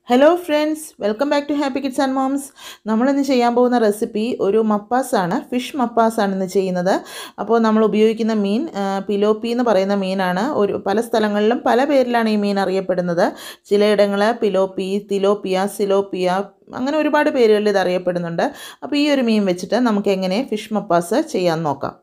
hello friends welcome back to happy kids and moms നമ്മളിന്ന് ചെയ്യാൻ പോകുന്ന റെസിപ്പി ഒരു മപ്പാസാണ് ഫിഷ് മപ്പാസാണ് ഇന്ന് ചെയ്യുന്നത് അപ്പോൾ നമ്മൾ ഉപയോഗിക്കുന്ന മീൻ ആ, പിലോപ്പി എന്ന് പറയുന്ന മീനാണ് ഒരു പല സ്ഥലങ്ങളിലും പല പേരിലാണ് ഈ മീൻ അറിയപ്പെടുന്നത് ചിലയിടങ്ങൾ പിലോപ്പി തിലോപ്പിയ സിലോപ്പിയ അങ്ങനെ ഒരുപാട് പേരുകളിൽ ഇത് അറിയപ്പെടുന്നുണ്ട് അപ്പോൾ ഈ ഒരു മീൻ വെച്ചിട്ട് നമുക്ക് എങ്ങനെ ഫിഷ് മപ്പാസ് ചെയ്യാൻ നോക്കാം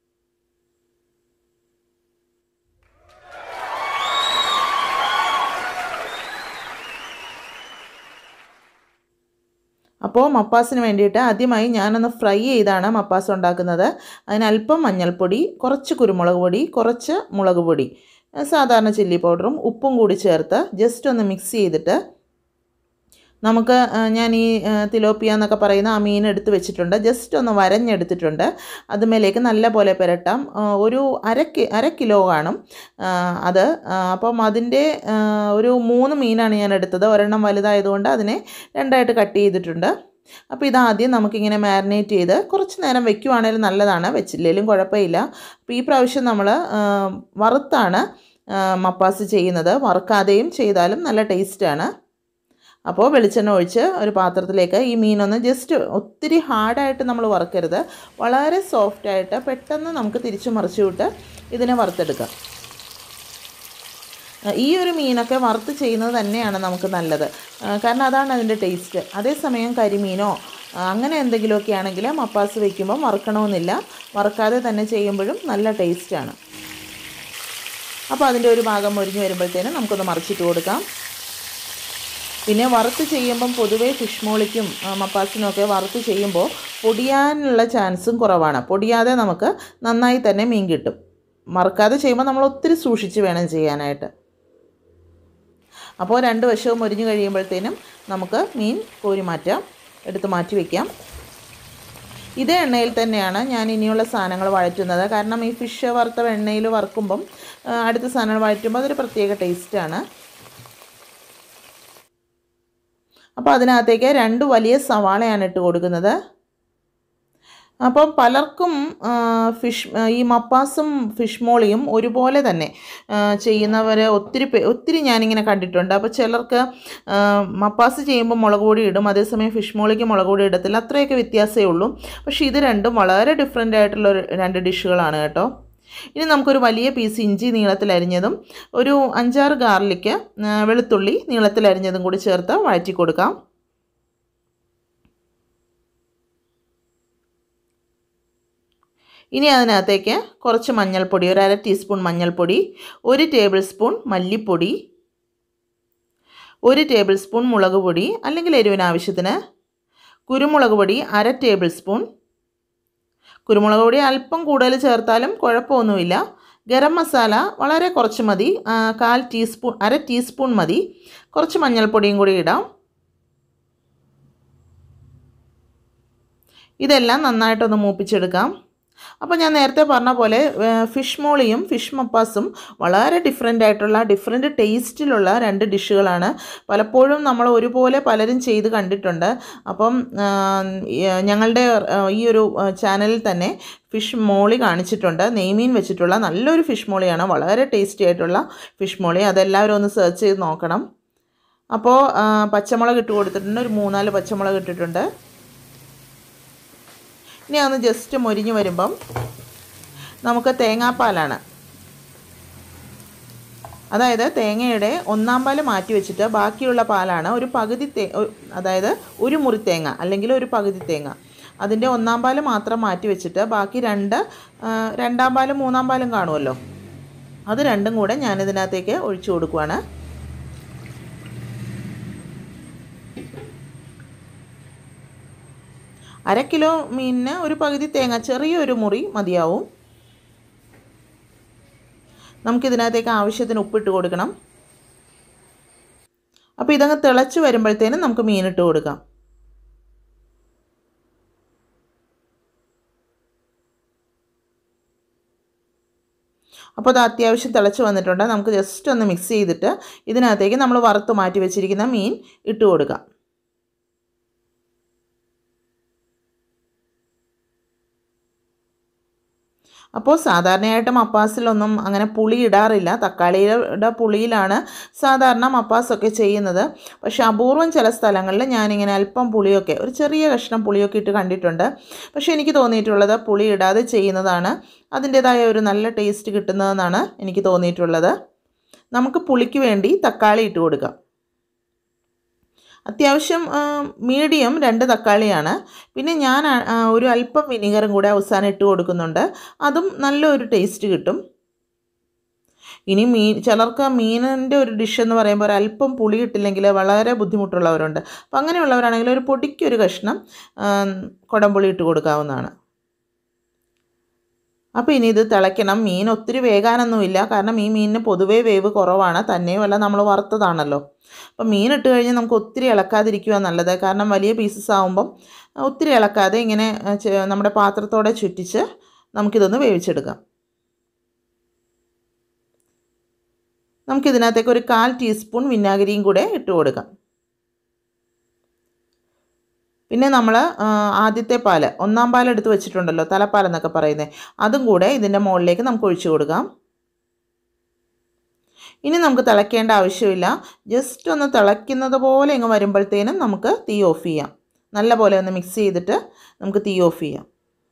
അപ്പോൾ മപ്പാസിന് വേണ്ടിയിട്ട് ആദ്യമായി ഞാനൊന്ന് ഫ്രൈ ചെയ്താണ് മപ്പാസ് ഉണ്ടാക്കുന്നത് അതിന് അല്പം മഞ്ഞൾപ്പൊടി കുറച്ച് കുരുമുളക് പൊടി കുറച്ച് മുളക് പൊടി സാധാരണ ചില്ലി പൗഡറും ഉപ്പും കൂടി ചേർത്ത് ജസ്റ്റ് ഒന്ന് മിക്സ് ചെയ്തിട്ട് നമുക്ക് ആ, ഞാൻ ഈ ആ, തിലോപ്പിയ എന്നൊക്കെ പറയുന്ന ആ മീൻ എടുത്ത് വെച്ചിട്ടുണ്ട് ജസ്റ്റ് ഒന്ന് വരഞ്ഞെടുത്തിട്ടുണ്ട് അതുമേലേക്ക് നല്ല പോലെ പുരട്ടാം ആ, ഒരു അര കി അര കിലോ കാണും ആ, അത് ആ, അപ്പം അതിൻ്റെ ആ, ഒരു മൂന്ന് മീനാണ് ഞാൻ എടുത്തത് ഒരെണ്ണം വലുതായതുകൊണ്ട് അതിനെ രണ്ടായിട്ട് കട്ട് ചെയ്തിട്ടുണ്ട് അപ്പോൾ ഇതാദ്യം നമുക്കിങ്ങനെ മാരിനേറ്റ് ചെയ്ത് കുറച്ച് നേരം വെക്കുവാണേലും നല്ലതാണ് വെച്ചില്ലെങ്കിലും കുഴപ്പമില്ല അപ്പോൾ ഈ പ്രാവശ്യം നമ്മൾ വറുത്താണ് ആ, മപ്പാസ് ചെയ്യുന്നത് വറുക്കാതെയും ചെയ്താലും നല്ല ടേസ്റ്റാണ് അപ്പോൾ വെളിച്ചെണ്ണ ഒഴിച്ച് ഒരു പാത്രത്തിലേക്ക് ഈ മീനൊന്ന് ജസ്റ്റ് ഒത്തിരി ഹാർഡായിട്ട് നമ്മൾ വറുക്കരുത് വളരെ സോഫ്റ്റായിട്ട് പെട്ടെന്ന് നമുക്ക് തിരിച്ചു മറിച്ചു വിട്ട് ഇതിനെ വറുത്തെടുക്കാം ആ, ഈ ഒരു മീനൊക്കെ വറുത്ത് ചെയ്യുന്നത് തന്നെയാണ് നമുക്ക് നല്ലത് ആ, കാരണം അതാണ് അതിൻ്റെ ടേസ്റ്റ് അതേസമയം കരിമീനോ ആ, അങ്ങനെ എന്തെങ്കിലുമൊക്കെ ആണെങ്കിൽ മപ്പാസ് വയ്ക്കുമ്പം വറുക്കണമെന്നില്ല വറുക്കാതെ തന്നെ ചെയ്യുമ്പോഴും നല്ല ടേസ്റ്റാണ് അപ്പോൾ അതിൻ്റെ ഒരു ഭാഗം മൊരിഞ്ഞ് വരുമ്പോഴത്തേനും നമുക്കൊന്ന് മറിച്ചിട്ട് കൊടുക്കാം പിന്നെ വറുത്ത് ചെയ്യുമ്പം പൊതുവേ ഫിഷ് മോളിക്കും ആ, മപ്പാസിനും ഒക്കെ വറുത്ത് ചെയ്യുമ്പോൾ പൊടിയാനുള്ള ചാൻസും കുറവാണ് പൊടിയാതെ നമുക്ക് നന്നായി തന്നെ മീൻ കിട്ടും മറക്കാതെ ചെയ്യുമ്പോൾ നമ്മൾ ഒത്തിരി സൂക്ഷിച്ച് വേണം ചെയ്യാനായിട്ട് അപ്പോൾ രണ്ട് വശവും മൊരിഞ്ഞ് കഴിയുമ്പോഴത്തേനും നമുക്ക് മീൻ കോരി മാറ്റാം എടുത്ത് മാറ്റി വയ്ക്കാം ഇതേ എണ്ണയിൽ തന്നെയാണ് ഞാൻ ഇനിയുള്ള സാധനങ്ങൾ വഴറ്റുന്നത് കാരണം ഈ ഫിഷ് വറുത്ത എണ്ണയിൽ വറുക്കുമ്പം ആ, അടുത്ത സാധനങ്ങൾ വഴറ്റുമ്പോൾ അതൊരു പ്രത്യേക ടേസ്റ്റാണ് അപ്പോൾ അതിനകത്തേക്ക് രണ്ട് വലിയ സവാളയാണ് ഇട്ട് കൊടുക്കുന്നത് അപ്പം പലർക്കും ആ, ഫിഷ് ആ, ഈ മപ്പാസും ഫിഷ് മോളിയും ഒരുപോലെ തന്നെ ആ, ചെയ്യുന്നവർ ഒത്തിരി പേ ഒത്തിരി ഞാനിങ്ങനെ കണ്ടിട്ടുണ്ട് അപ്പോൾ ചിലർക്ക് ആ, മപ്പാസ് ചെയ്യുമ്പോൾ മുളക് പൊടി ഇടും അതേസമയം ഫിഷ് മോളിക്ക് മുളക് പൊടി ഇടത്തില്ല അത്രയൊക്കെ വ്യത്യാസമേ ഉള്ളൂ പക്ഷേ ഇത് രണ്ടും വളരെ ഡിഫറെൻ്റ് ആയിട്ടുള്ള ഒരു രണ്ട് ഡിഷുകളാണ് കേട്ടോ ഇനി നമുക്കൊരു വലിയ പീസ് ഇഞ്ചി നീളത്തിലരിഞ്ഞതും ഒരു അഞ്ചാറ് ഗാർലിക്ക് ആ, വെളുത്തുള്ളി നീളത്തിലരിഞ്ഞതും കൂടി ചേർത്ത് വഴറ്റി കൊടുക്കാം ഇനി അതിനകത്തേക്ക് കുറച്ച് മഞ്ഞൾപ്പൊടി ഒരു അര ടീസ്പൂൺ മഞ്ഞൾപ്പൊടി ഒരു ടേബിൾ സ്പൂൺ മല്ലിപ്പൊടി ഒരു ടേബിൾ സ്പൂൺ മുളക് പൊടി അല്ലെങ്കിൽ എരിവിന് ആവശ്യത്തിന് കുരുമുളക് പൊടി അര ടേബിൾ സ്പൂൺ കുരുമുളക് പൊടി അല്പം കൂടുതൽ ചേർത്താലും കുഴപ്പമൊന്നുമില്ല ഗരം മസാല വളരെ കുറച്ച് മതി ആ, കാൽ ടീസ്പൂൺ അര ടീസ്പൂൺ മതി കുറച്ച് മഞ്ഞൾപ്പൊടിയും കൂടി ഇടാം ഇതെല്ലാം നന്നായിട്ടൊന്ന് മൂപ്പിച്ചെടുക്കാം അപ്പോൾ ഞാൻ നേരത്തെ പറഞ്ഞ പോലെ ഏഹ്, ഫിഷ് മോളിയും ഫിഷ് മപ്പാസും വളരെ ഡിഫറെൻ്റ് ആയിട്ടുള്ള ഡിഫറെൻറ്റ് ടേസ്റ്റിലുള്ള രണ്ട് ഡിഷുകളാണ് പലപ്പോഴും നമ്മൾ ഒരുപോലെ പലരും ചെയ്ത് കണ്ടിട്ടുണ്ട് അപ്പം ആഹ്, ഈ, ഞങ്ങളുടെ ആഹ്, ഈ ഒരു ആഹ്, ചാനലിൽ തന്നെ ഫിഷ് മോളി കാണിച്ചിട്ടുണ്ട് നെയ്മീൻ വെച്ചിട്ടുള്ള നല്ലൊരു ഫിഷ് മോളിയാണ് വളരെ ടേസ്റ്റി ആയിട്ടുള്ള ഫിഷ് മോളി അതെല്ലാവരും ഒന്ന് സെർച്ച് ചെയ്ത് നോക്കണം അപ്പോൾ ആഹ്, പച്ചമുളക് ഇട്ട് കൊടുത്തിട്ടുണ്ട് ഒരു മൂന്നാല് പച്ചമുളക് ഇട്ടിട്ടുണ്ട് ഇനി അതൊന്ന് ജസ്റ്റ് മൊരിഞ്ഞ് വരുമ്പം നമുക്ക് തേങ്ങാപ്പാലാണ് അതായത് തേങ്ങയുടെ ഒന്നാം പാല് മാറ്റി വെച്ചിട്ട് ബാക്കിയുള്ള പാലാണ് ഒരു പകുതി തേ ഒ- അതായത് ഒരു മുറി തേങ്ങ അല്ലെങ്കിൽ ഒരു പകുതി തേങ്ങ അതിൻ്റെ ഒന്നാം പാല് മാത്രം മാറ്റി വെച്ചിട്ട് ബാക്കി രണ്ട് ആ, രണ്ടാം പാലും മൂന്നാം പാലും കാണുമല്ലോ അത് രണ്ടും കൂടെ ഞാനിതിനകത്തേക്ക് ഒഴിച്ചു കൊടുക്കുവാണ് അര കിലോ മീനിന് ഒരു പകുതി തേങ്ങ ചെറിയൊരു മുറി മതിയാവും നമുക്കിതിനകത്തേക്ക് ആവശ്യത്തിന് ഉപ്പിട്ട് കൊടുക്കണം അപ്പോൾ ഇതങ്ങ് തിളച്ച് വരുമ്പോഴത്തേനും നമുക്ക് മീനിട്ട് കൊടുക്കാം അപ്പോൾ അത് അത്യാവശ്യം തിളച്ച് വന്നിട്ടുണ്ട് നമുക്ക് ജസ്റ്റ് ഒന്ന് മിക്സ് ചെയ്തിട്ട് ഇതിനകത്തേക്ക് നമ്മൾ വറുത്ത് മാറ്റി വെച്ചിരിക്കുന്ന മീൻ ഇട്ട് കൊടുക്കാം അപ്പോൾ സാധാരണയായിട്ട് മപ്പാസിലൊന്നും അങ്ങനെ പുളി ഇടാറില്ല തക്കാളിയുടെ പുളിയിലാണ് സാധാരണ മപ്പാസൊക്കെ ചെയ്യുന്നത് പക്ഷേ അപൂർവം ചില സ്ഥലങ്ങളിൽ ഞാനിങ്ങനെ അല്പം പുളിയൊക്കെ ഒരു ചെറിയ കഷ്ണം പുളിയൊക്കെ ഇട്ട് കണ്ടിട്ടുണ്ട് പക്ഷേ എനിക്ക് തോന്നിയിട്ടുള്ളത് പുളി ഇടാതെ ചെയ്യുന്നതാണ് അതിൻ്റേതായ ഒരു നല്ല ടേസ്റ്റ് കിട്ടുന്നതെന്നാണ് എനിക്ക് തോന്നിയിട്ടുള്ളത് നമുക്ക് പുളിക്ക് വേണ്ടി തക്കാളി ഇട്ട് കൊടുക്കാം അത്യാവശ്യം മീഡിയം രണ്ട് തക്കാളിയാണ് പിന്നെ ഞാൻ ആ, ഒരു അല്പം വിനീഗറും കൂടെ അവസാനം ഇട്ട് കൊടുക്കുന്നുണ്ട് അതും നല്ലൊരു ടേസ്റ്റ് കിട്ടും ഇനി മീൻ ചിലർക്ക് മീനിൻ്റെ ഒരു ഡിഷ് എന്ന് പറയുമ്പോൾ ഒരു അല്പം പുളി ഇട്ടില്ലെങ്കിൽ വളരെ ബുദ്ധിമുട്ടുള്ളവരുണ്ട് അപ്പം അങ്ങനെയുള്ളവരാണെങ്കിൽ ഒരു പൊടിക്കൊരു കഷ്ണം ആ, കുടംപുളി ഇട്ട് കൊടുക്കാവുന്നതാണ് അപ്പോൾ ഇനി ഇത് തിളയ്ക്കണം മീൻ ഒത്തിരി വേകാനൊന്നുമില്ല കാരണം ഈ മീനിന് പൊതുവേ വേവ് കുറവാണ് തന്നെയുമല്ല നമ്മൾ വറുത്തതാണല്ലോ അപ്പം മീൻ ഇട്ട് കഴിഞ്ഞാൽ നമുക്ക് ഒത്തിരി ഇളക്കാതിരിക്കുക നല്ലത് കാരണം വലിയ പീസസ് ആകുമ്പം ഒത്തിരി ഇളക്കാതെ ഇങ്ങനെ ആ, ചെ- നമ്മുടെ പാത്രത്തോടെ ചുറ്റിച്ച് നമുക്കിതൊന്ന് വേവിച്ചെടുക്കാം നമുക്കിതിനകത്തേക്ക് ഒരു കാൽ ടീസ്പൂൺ വിനാഗിരിയും കൂടെ ഇട്ട് കൊടുക്കാം പിന്നെ നമ്മൾ ആദ്യത്തെ പാല് ഒന്നാം പാൽ എടുത്ത് വെച്ചിട്ടുണ്ടല്ലോ തലപ്പാൽ എന്നൊക്കെ പറയുന്നത് അതും കൂടെ ഇതിൻ്റെ മുകളിലേക്ക് നമുക്ക് ഒഴിച്ചു കൊടുക്കാം ഇനി നമുക്ക് തിളയ്ക്കേണ്ട ആവശ്യമില്ല ജസ്റ്റ് ഒന്ന് തിളയ്ക്കുന്നത് പോലെ ഇങ്ങ് വരുമ്പോഴത്തേനും നമുക്ക് തീ ഓഫ് ചെയ്യാം നല്ല പോലെ ഒന്ന് മിക്സ് ചെയ്തിട്ട് നമുക്ക് തീ ഓഫ് ചെയ്യാം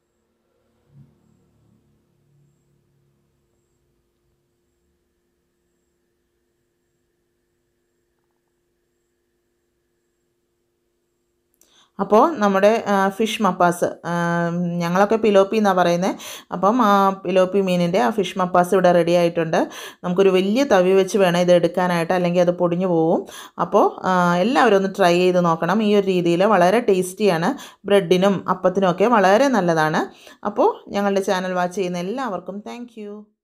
അപ്പോൾ നമ്മുടെ ഫിഷ് മപ്പാസ് ആ, ഞങ്ങളൊക്കെ പിലോപ്പി എന്നാണ് പറയുന്നത് അപ്പം ആ പിലോപ്പി മീനിൻ്റെ ആ ഫിഷ് മപ്പാസ് ഇവിടെ റെഡി ആയിട്ടുണ്ട് നമുക്കൊരു വലിയ തവി വെച്ച് വേണം ഇത് എടുക്കാനായിട്ട് അല്ലെങ്കിൽ അത് പൊടിഞ്ഞു പോകും അപ്പോൾ ആ, എല്ലാവരും ഒന്ന് ട്രൈ ചെയ്ത് നോക്കണം ഈ ഒരു രീതിയിൽ വളരെ ടേസ്റ്റിയാണ് ബ്രെഡിനും അപ്പത്തിനും ഒക്കെ വളരെ നല്ലതാണ് അപ്പോൾ ഞങ്ങളുടെ ചാനൽ വാച്ച് ചെയ്യുന്ന എല്ലാവർക്കും താങ്ക്